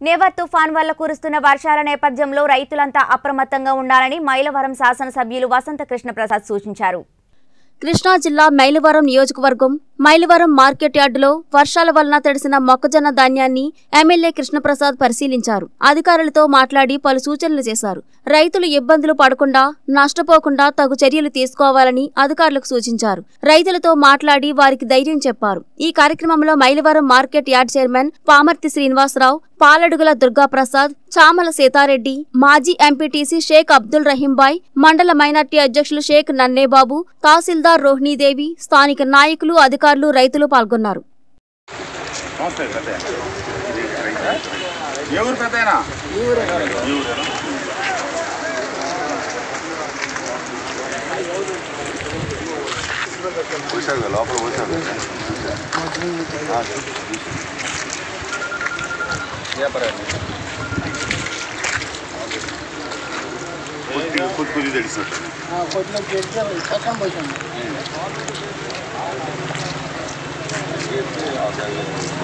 never తుఫాన్ వల్ల కురుస్తున్న వర్షాల నేపథ్యంలో రైతులంతా అప్రమత్తంగా ఉండాలని మైలవరం శాసనసభ్యులు వసంత కృష్ణప్రసాద్ సూచించారు కృష్ణా జిల్లా మైలవరం నియోజకవర్గం మైలవరం మార్కెట్ యార్డులో వర్షాల వలన తడిసిన మొక్కజొన్న ధాన్యాన్ని ఎమ్మెల్యే కృష్ణప్రసాద్ పరిశీలించారు అధికారులతో మాట్లాడి పలు సూచనలు చేశారు రైతులు ఇబ్బందులు పడకుండా నష్టపోకుండా తగు చర్యలు తీసుకోవాలని అధికారులకు సూచించారు రైతులతో మాట్లాడి వారికి ధైర్యం చెప్పారు ఈ కార్యక్రమంలో Mylavaram market yard chairman Pamarthi Srinivasarao Paladugula Durgaprasad Chamala Sitareddy మాజీ ఎంపీటీసీ షేక్ అబ్దుల్ రహీంబాయ్ మండల మైనార్టీ అధ్యక్షులు షేక్ నన్నేబాబు తహసీల్దార్ రోహిణీదేవి స్థానిక నాయకులు అధికారులు రైతులు పాల్గొన్నారు నమస్తే పెద్దయ్య ఏ ఊరు పెద్దయినా పోసాడు లోపల పోసాడు కొద్దిగా కొద్ది కొద్ది తెలిసినట్టు కొద్దిగా చేస్తే పక్కన పోసాను